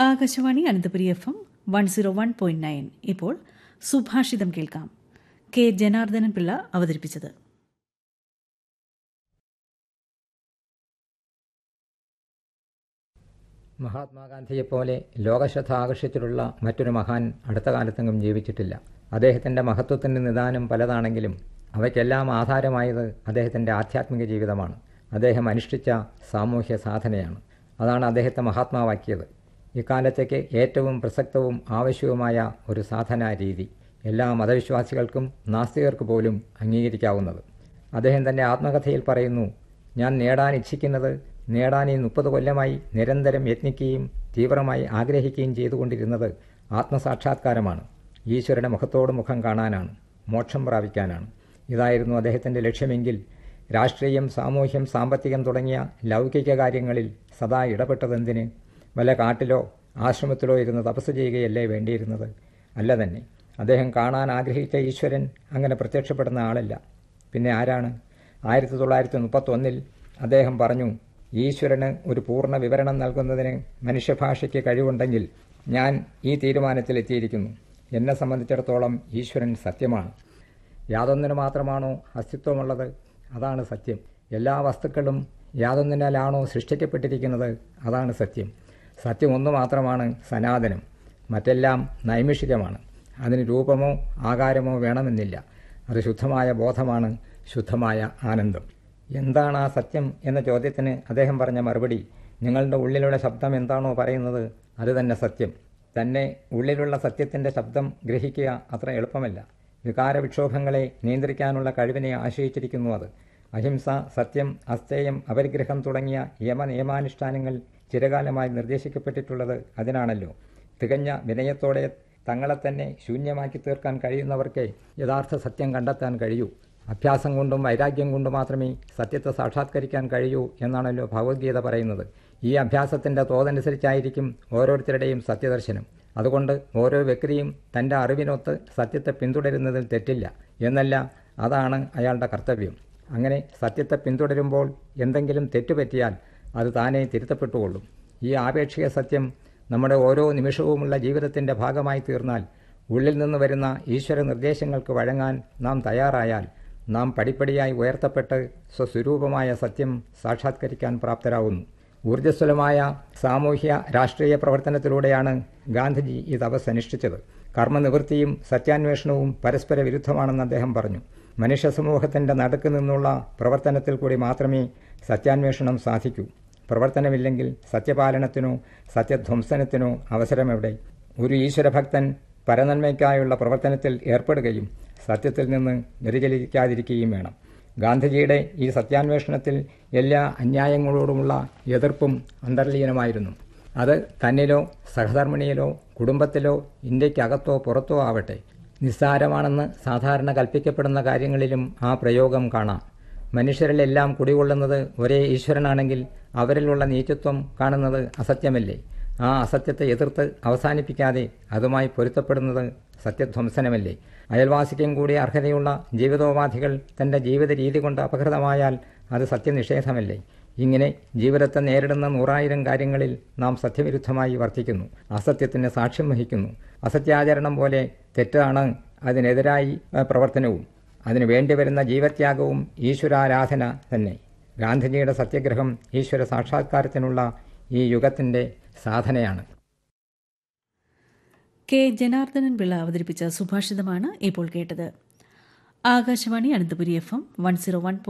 Akashvani Ananthapuri F M one zero one point nine ഇപ്പോൾ സുഭാഷിതം കേൾക്കാം കെ ജനാർദ്ദനൻ പിള്ള അവതരിപ്പിച്ചത് മഹാത്മാഗാന്ധിയെപ്പോലെ ലോകശ്രദ്ധ ആകർഷിച്ചിട്ടുള്ള മറ്റൊരു മഹാൻ അടുത്ത കാലത്തെങ്ങും ജീവിച്ചിട്ടില്ല അദ്ദേഹത്തിൻ്റെ മഹത്വത്തിൻ്റെ നിദാനം പലതാണെങ്കിലും അവയ്ക്കെല്ലാം ആധാരമായത് അദ്ദേഹത്തിൻ്റെ ആധ്യാത്മിക ജീവിതമാണ് അദ്ദേഹം അനുഷ്ഠിച്ച സാമൂഹ്യ സാധനയാണ് അതാണ് അദ്ദേഹത്തെ മഹാത്മാവാക്കിയത് ഇക്കാലത്തേക്ക് ഏറ്റവും പ്രസക്തവും ആവശ്യവുമായ ഒരു സാധനാ രീതി എല്ലാ മതവിശ്വാസികൾക്കും നാസ്തികർക്ക് പോലും അംഗീകരിക്കാവുന്നത് അദ്ദേഹം തൻ്റെ ആത്മകഥയിൽ പറയുന്നു ഞാൻ നേടാൻ ഇച്ഛിക്കുന്നത് നേടാൻ ഈ മുപ്പത് കൊല്ലമായി നിരന്തരം യത്നിക്കുകയും തീവ്രമായി ആഗ്രഹിക്കുകയും ചെയ്തുകൊണ്ടിരുന്നത് ആത്മസാക്ഷാത്കാരമാണ് ഈശ്വരന്റെ മുഖത്തോട് മുഖം കാണാനാണ് മോക്ഷം പ്രാപിക്കാനാണ് ഇതായിരുന്നു അദ്ദേഹത്തിൻ്റെ ലക്ഷ്യമെങ്കിൽ രാഷ്ട്രീയം സാമൂഹ്യം സാമ്പത്തികം തുടങ്ങിയ ലൗകിക കാര്യങ്ങളിൽ സദാ ഇടപെട്ടതെന്തിന് വല്ല കാട്ടിലോ ആശ്രമത്തിലോ ഇരുന്ന് തപസ് ചെയ്യുകയല്ലേ വേണ്ടിയിരുന്നത് അല്ല തന്നെ അദ്ദേഹം കാണാൻ ആഗ്രഹിച്ച ഈശ്വരൻ അങ്ങനെ പ്രത്യക്ഷപ്പെടുന്ന ആളല്ല പിന്നെ ആരാണ് ആയിരത്തി തൊള്ളായിരത്തി മുപ്പത്തൊന്നിൽ അദ്ദേഹം പറഞ്ഞു ഈശ്വരന് ഒരു പൂർണ്ണ വിവരണം നൽകുന്നതിന് മനുഷ്യഭാഷയ്ക്ക് കഴിവുണ്ടെങ്കിൽ ഞാൻ ഈ തീരുമാനത്തിലെത്തിയിരിക്കുന്നു എന്നെ സംബന്ധിച്ചിടത്തോളം ഈശ്വരൻ സത്യമാണ് യാതൊന്നിന് മാത്രമാണോ അസ്തിത്വമുള്ളത് അതാണ് സത്യം എല്ലാ വസ്തുക്കളും യാതൊന്നിനാലാണോ സൃഷ്ടിക്കപ്പെട്ടിരിക്കുന്നത് അതാണ് സത്യം സത്യം ഒന്ന് മാത്രമാണ് സനാതനം മറ്റെല്ലാം നൈമിഷികമാണ് അതിന് രൂപമോ ആകാരമോ വേണമെന്നില്ല അത് ശുദ്ധമായ ബോധമാണ് ശുദ്ധമായ ആനന്ദം എന്താണ് ആ സത്യം എന്ന ചോദ്യത്തിന് അദ്ദേഹം പറഞ്ഞ മറുപടി നിങ്ങളുടെ ഉള്ളിലുള്ള ശബ്ദം എന്താണോ പറയുന്നത് അത് തന്നെ സത്യം തന്നെ ഉള്ളിലുള്ള സത്യത്തിൻ്റെ ശബ്ദം ഗ്രഹിക്കുക അത്ര എളുപ്പമല്ല വികാരവിക്ഷോഭങ്ങളെ നിയന്ത്രിക്കാനുള്ള കഴിവിനെ ആശ്രയിച്ചിരിക്കുന്നു അത് അഹിംസ സത്യം അസ്തേയം അപരിഗ്രഹം തുടങ്ങിയ യമ നിയമാനുഷ്ഠാനങ്ങൾ ചിരകാലമായി നിർദ്ദേശിക്കപ്പെട്ടിട്ടുള്ളത് അതിനാണല്ലോ തികഞ്ഞ വിനയത്തോടെ തങ്ങളെ തന്നെ ശൂന്യമാക്കി തീർക്കാൻ കഴിയുന്നവർക്ക് യഥാർത്ഥ സത്യം കണ്ടെത്താൻ കഴിയൂ അഭ്യാസം കൊണ്ടും വൈരാഗ്യം കൊണ്ടും മാത്രമേ സത്യത്തെ സാക്ഷാത്കരിക്കാൻ കഴിയൂ എന്നാണല്ലോ ഭഗവത്ഗീത പറയുന്നത് ഈ അഭ്യാസത്തിൻ്റെ തോതനുസരിച്ചായിരിക്കും ഓരോരുത്തരുടെയും സത്യദർശനം അതുകൊണ്ട് ഓരോ വ്യക്തിയും തൻ്റെ അറിവിനൊത്ത് സത്യത്തെ പിന്തുടരുന്നതിൽ തെറ്റില്ല എന്നല്ല അതാണ് അയാളുടെ കർത്തവ്യം അങ്ങനെ സത്യത്തെ പിന്തുടരുമ്പോൾ എന്തെങ്കിലും തെറ്റുപറ്റിയാൽ അത് താനേ തിരുത്തപ്പെട്ടുകൊള്ളും ഈ ആപേക്ഷിക സത്യം നമ്മുടെ ഓരോ നിമിഷവുമുള്ള ജീവിതത്തിൻ്റെ ഭാഗമായി തീർന്നാൽ ഉള്ളിൽ നിന്ന് വരുന്ന ഈശ്വര നിർദ്ദേശങ്ങൾക്ക് വഴങ്ങാൻ നാം തയ്യാറായാൽ നാം പടിപ്പടിയായി ഉയർത്തപ്പെട്ട് സ്വസ്വരൂപമായ സത്യം സാക്ഷാത്കരിക്കാൻ പ്രാപ്തരാകുന്നു ഊർജ്ജസ്വലമായ സാമൂഹ്യ രാഷ്ട്രീയ പ്രവർത്തനത്തിലൂടെയാണ് ഗാന്ധിജി ഈ തപസ് അനുഷ്ഠിച്ചത് കർമ്മനിവൃത്തിയും സത്യാന്വേഷണവും പരസ്പര വിരുദ്ധമാണെന്ന് അദ്ദേഹം പറഞ്ഞു മനുഷ്യ സമൂഹത്തിൻ്റെ നടുക്ക് നിന്നുള്ള പ്രവർത്തനത്തിൽ കൂടി മാത്രമേ സത്യാന്വേഷണം സാധിക്കൂ പ്രവർത്തനമില്ലെങ്കിൽ സത്യപാലനത്തിനോ സത്യധ്വംസനത്തിനോ അവസരമെവിടെ ഒരു ഈശ്വരഭക്തൻ പരനന്മയ്ക്കായുള്ള പ്രവർത്തനത്തിൽ ഏർപ്പെടുകയും സത്യത്തിൽ നിന്ന് വ്യതിചലിക്കാതിരിക്കുകയും വേണം ഗാന്ധിജിയുടെ ഈ സത്യാന്വേഷണത്തിൽ എല്ലാ അന്യായങ്ങളോടുമുള്ള എതിർപ്പും അന്തർലീനമായിരുന്നു അത് തന്നിലോ സഹധർമ്മിണിയിലോ കുടുംബത്തിലോ ഇന്ത്യക്കകത്തോ പുറത്തോ ആവട്ടെ നിസ്സാരമാണെന്ന് സാധാരണ കൽപ്പിക്കപ്പെടുന്ന കാര്യങ്ങളിലും ആ പ്രയോഗം കാണാം മനുഷ്യരിലെല്ലാം കുടികൊള്ളുന്നത് ഒരേ ഈശ്വരനാണെങ്കിൽ അവരിലുള്ള നീചത്വം കാണുന്നത് അസത്യമല്ലേ ആ അസത്യത്തെ എതിർത്ത് അവസാനിപ്പിക്കാതെ അതുമായി പൊരുത്തപ്പെടുന്നത് സത്യധ്വംസനമല്ലേ അയൽവാസിക്കും കൂടി അർഹതയുള്ള ജീവിതോപാധികൾ തന്റെ ജീവിത രീതി കൊണ്ട് അപകൃതമായാൽ അത് സത്യനിഷേധമല്ലേ ഇങ്ങനെ ജീവിതത്തെ നേരിടുന്ന നൂറായിരം കാര്യങ്ങളിൽ നാം സത്യവിരുദ്ധമായി വർത്തിക്കുന്നു അസത്യത്തിന് സാക്ഷ്യം വഹിക്കുന്നു അസത്യാചരണം പോലെ തെറ്റാണ് അതിനെതിരായി പ്രവർത്തനവും അതിനു വേണ്ടിവരുന്ന ജീവത്യാഗവും ഈശ്വരാരാധന തന്നെ ഗാന്ധിജിയുടെ സത്യഗ്രഹം ഈശ്വര സാക്ഷാത്കാരത്തിനുള്ള ഈ യുഗത്തിന്റെ സാധനയാണ് കെ ജനാർദ്ദനൻ പിള്ള അവതരിപ്പിച്ച സുഭാഷിതമാണ് ഇപ്പോൾ കേട്ടത് Akashvani Ananthapuri F M one zero one